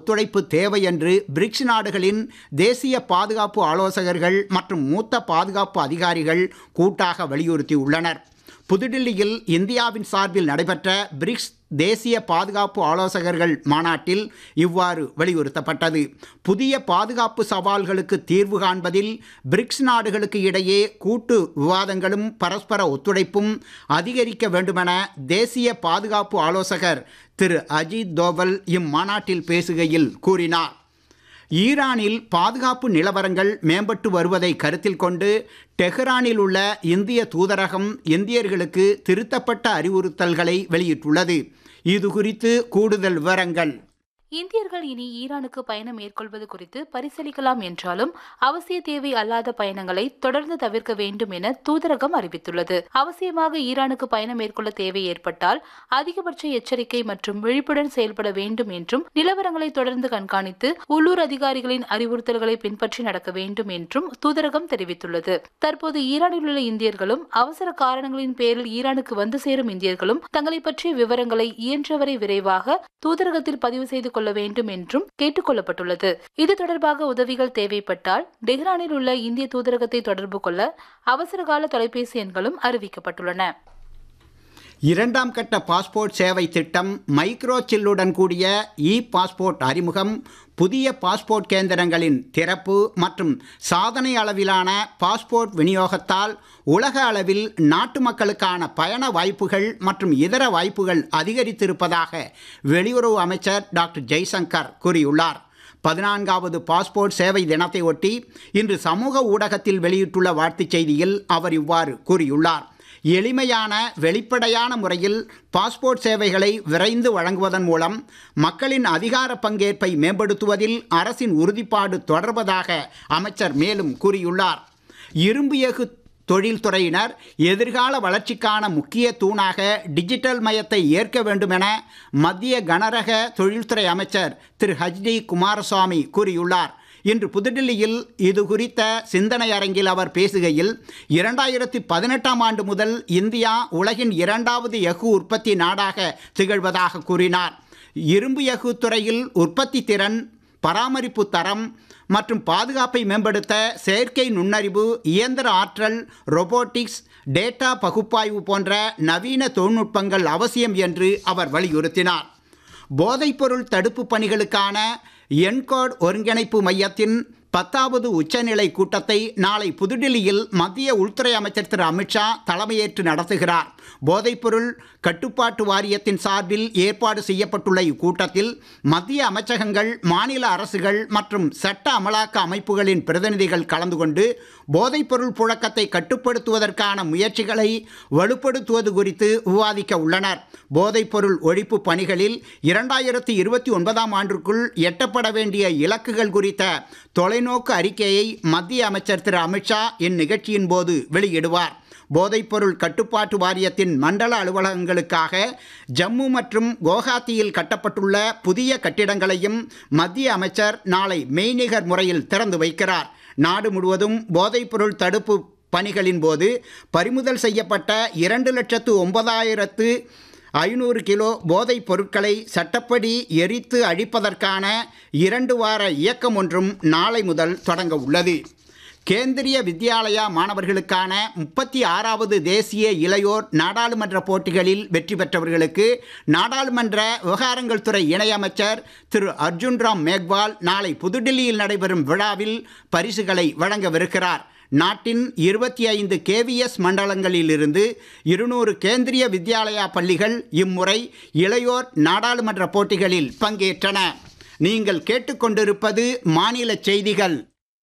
ஒத்துழைப்பு தேவை என்று பிரிக்ஸ் நாடுகளின் தேசிய பாதுகாப்பு ஆலோசகர்கள் மற்றும் மூத்த பாதுகாப்பு அதிகாரிகள் கூட்டாக வலியுறுத்தியுள்ளனர் புதுடில்லியில் இந்தியாவின் சார்பில் நடைபெற்ற பிரிக்ஸ் தேசிய பாதுகாப்பு ஆலோசகர்கள் மாநாட்டில் இவ்வாறு வலியுறுத்தப்பட்டது புதிய பாதுகாப்பு சவால்களுக்கு தீர்வு காண்பதில் பிரிக்ஸ் நாடுகளுக்கு இடையே கூட்டு விவாதங்களும் பரஸ்பர ஒத்துழைப்பும் அதிகரிக்க வேண்டுமென தேசிய பாதுகாப்பு ஆலோசகர் திரு அஜித் தோவல் இம்மாநாட்டில் பேசுகையில் கூறினார் ஈரானில் பாதுகாப்பு நிலவரங்கள் மேம்பட்டு வருவதை கருத்தில் கொண்டு டெஹ்ரானில் உள்ள இந்திய தூதரகம் இந்தியர்களுக்கு திருத்தப்பட்ட அறிவுறுத்தல்களை வெளியிட்டுள்ளது இது குறித்து கூடுதல் விவரங்கள் இந்தியர்கள் இனி ஈரானுக்கு பயணம் மேற்கொள்வது குறித்து பரிசீலிக்கலாம் என்றாலும் அவசிய தேவை அல்லாத பயணங்களை தொடர்ந்து தவிர்க்க வேண்டும் என தூதரகம் அறிவித்துள்ளது அவசியமாக ஈரானுக்கு பயணம் மேற்கொள்ள தேவை ஏற்பட்டால் அதிகபட்ச எச்சரிக்கை மற்றும் விழிப்புடன் செயல்பட வேண்டும் என்றும் நிலவரங்களை தொடர்ந்து கண்காணித்து உள்ளூர் அதிகாரிகளின் அறிவுறுத்தல்களை பின்பற்றி நடக்க வேண்டும் என்றும் தூதரகம் தெரிவித்துள்ளது தற்போது ஈரானில் உள்ள இந்தியர்களும் அவசர காரணங்களின் பேரில் ஈரானுக்கு வந்து சேரும் இந்தியர்களும் தங்களை பற்றிய விவரங்களை இயன்றவரை விரைவாக தூதரகத்தில் பதிவு செய்து கொள்ள வேண்டும் என்றும் கேட்டுக் கொள்ளப்பட்டுள்ளது இது தொடர்பாக உதவிகள் தேவைப்பட்டால் டெஹ்ரானில் உள்ள இந்திய தூதரகத்தை தொடர்பு கொள்ள அவசரகால தொலைபேசி எண்களும் அறிவிக்கப்பட்டுள்ளன இரண்டாம் கட்ட பாஸ்போர்ட் சேவை திட்டம் மைக்ரோ சில்லுடன் கூடிய இ பாஸ்போர்ட் அறிமுகம் புதிய பாஸ்போர்ட் கேந்திரங்களின் திறப்பு மற்றும் சாதனை அளவிலான பாஸ்போர்ட் விநியோகத்தால் உலக அளவில் நாட்டு மக்களுக்கான பயண வாய்ப்புகள் மற்றும் இதர வாய்ப்புகள் அதிகரித்திருப்பதாக வெளியுறவு அமைச்சர் டாக்டர் ஜெய்சங்கர் கூறியுள்ளார் பதினான்காவது பாஸ்போர்ட் சேவை தினத்தை ஒட்டி இன்று சமூக ஊடகத்தில் வெளியிட்டுள்ள வாழ்த்துச் செய்தியில் அவர் இவ்வாறு கூறியுள்ளார் எளிமையான வெளிப்படையான முறையில் பாஸ்போர்ட் சேவைகளை விரைந்து வழங்குவதன் மூலம் மக்களின் அதிகார பங்கேற்பை மேம்படுத்துவதில் அரசின் உறுதிப்பாடு தொடர்வதாக அமைச்சர் மேலும் கூறியுள்ளார் இரும்பு எஃகு தொழில்துறையினர் எதிர்கால வளர்ச்சிக்கான முக்கிய தூணாக டிஜிட்டல் மயத்தை ஏற்க வேண்டுமென மத்திய கனரக தொழில்துறை அமைச்சர் திரு ஹச்டி குமாரசுவாமி கூறியுள்ளார் இன்று புதுடில்லியில் இது குறித்த சிந்தனை அரங்கில் அவர் பேசுகையில் இரண்டாயிரத்தி பதினெட்டாம் ஆண்டு முதல் இந்தியா உலகின் இரண்டாவது எஃகு உற்பத்தி நாடாக திகழ்வதாக கூறினார் இரும்பு எஃகு துறையில் உற்பத்தி திறன் பராமரிப்பு தரம் மற்றும் பாதுகாப்பை மேம்படுத்த செயற்கை நுண்ணறிவு இயந்திர ஆற்றல் ரொபோட்டிக்ஸ் டேட்டா பகுப்பாய்வு போன்ற நவீன தொழில்நுட்பங்கள் அவசியம் என்று அவர் வலியுறுத்தினார் போதைப்பொருள் தடுப்பு பணிகளுக்கான என்கோட் ஒருங்கிணைப்பு மையத்தின் பத்தாவது உச்சநிலை கூட்டத்தை நாளை புதுடில்லியில் மத்திய உள்துறை அமைச்சர் திரு அமித்ஷா தலைமையேற்று நடத்துகிறார் போதைப்பொருள் கட்டுப்பாட்டு வாரியத்தின் சார்பில் ஏற்பாடு செய்யப்பட்டுள்ள இக்கூட்டத்தில் மத்திய அமைச்சகங்கள் மாநில அரசுகள் மற்றும் சட்ட அமலாக்க அமைப்புகளின் பிரதிநிதிகள் கலந்து கொண்டு போதைப்பொருள் புழக்கத்தை கட்டுப்படுத்துவதற்கான முயற்சிகளை வலுப்படுத்துவது குறித்து விவாதிக்க உள்ளனர் போதைப்பொருள் ஒழிப்பு பணிகளில் இரண்டாயிரத்தி இருபத்தி ஒன்பதாம் ஆண்டிற்குள் எட்டப்பட வேண்டிய இலக்குகள் குறித்த தொலைநோக்கு அறிக்கையை மத்திய அமைச்சர் திரு அமித்ஷா இந்நிகழ்ச்சியின் போது வெளியிடுவார் போதைப்பொருள் கட்டுப்பாட்டு வாரியத்தின் மண்டல அலுவலகங்களுக்காக ஜம்மு மற்றும் குவஹாத்தியில் கட்டப்பட்டுள்ள புதிய கட்டிடங்களையும் மத்திய அமைச்சர் நாளை மெய்நிகர் முறையில் திறந்து வைக்கிறார் நாடு முழுவதும் போதைப்பொருள் தடுப்பு பணிகளின் போது பறிமுதல் செய்யப்பட்ட இரண்டு லட்சத்து ஒன்பதாயிரத்து ஐநூறு கிலோ போதைப் பொருட்களை சட்டப்படி எரித்து அழிப்பதற்கான இரண்டு வார இயக்கம் ஒன்றும் நாளை முதல் தொடங்க உள்ளது கேந்திரிய வித்யாலயா மாணவர்களுக்கான முப்பத்தி ஆறாவது தேசிய இளையோர் நாடாளுமன்ற போட்டிகளில் வெற்றி பெற்றவர்களுக்கு நாடாளுமன்ற விவகாரங்கள் துறை இணையமைச்சர் திரு அர்ஜுன் ராம் மேக்வால் நாளை புதுடில்லியில் நடைபெறும் விழாவில் பரிசுகளை வழங்கவிருக்கிறார் நாட்டின் இருபத்தி ஐந்து கேவிஎஸ் மண்டலங்களிலிருந்து இருநூறு கேந்திரிய வித்யாலயா பள்ளிகள் இம்முறை இளையோர் நாடாளுமன்ற போட்டிகளில் பங்கேற்றன நீங்கள் கேட்டுக்கொண்டிருப்பது மாநில செய்திகள்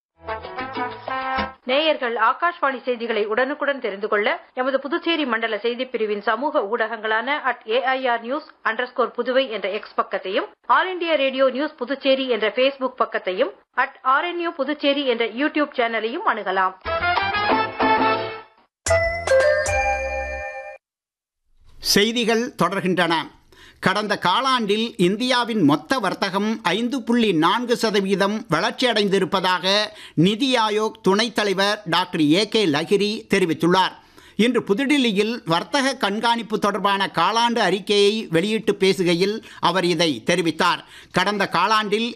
நேயர்கள் ஆகாஷ்வாணி செய்திகளை உடனுக்குடன் தெரிந்து கொள்ள எமது புதுச்சேரி மண்டல செய்திப் பிரிவின் சமூக ஊடகங்களான at AIR news underscore Puduvai என்ற எக்ஸ் பக்கத்தையும் All India Radio News Puducherry என்ற ஃபேஸ்புக் பக்கத்தையும் அட் ஆர்என்யூ புதுச்சேரி என்ற யூடியூப் சேனலையும் அணுகலாம் செய்திகள் தொடர்கின்றன கடந்த காலாண்டில் இந்தியாவின் மொத்த வர்த்தகம் ஐந்து புள்ளி நான்கு சதவீதம் வளர்ச்சியடைந்திருப்பதாக நிதி ஆயோக் துணைத் தலைவர் டாக்டர் ஏ கே லஹிரி தெரிவித்துள்ளார் இன்று புதுடில்லியில் வர்த்தக கண்காணிப்பு தொடர்பான காலாண்டு அறிக்கையை வெளியிட்டு பேசுகையில் அவர் இதை தெரிவித்தார் கடந்த காலாண்டில்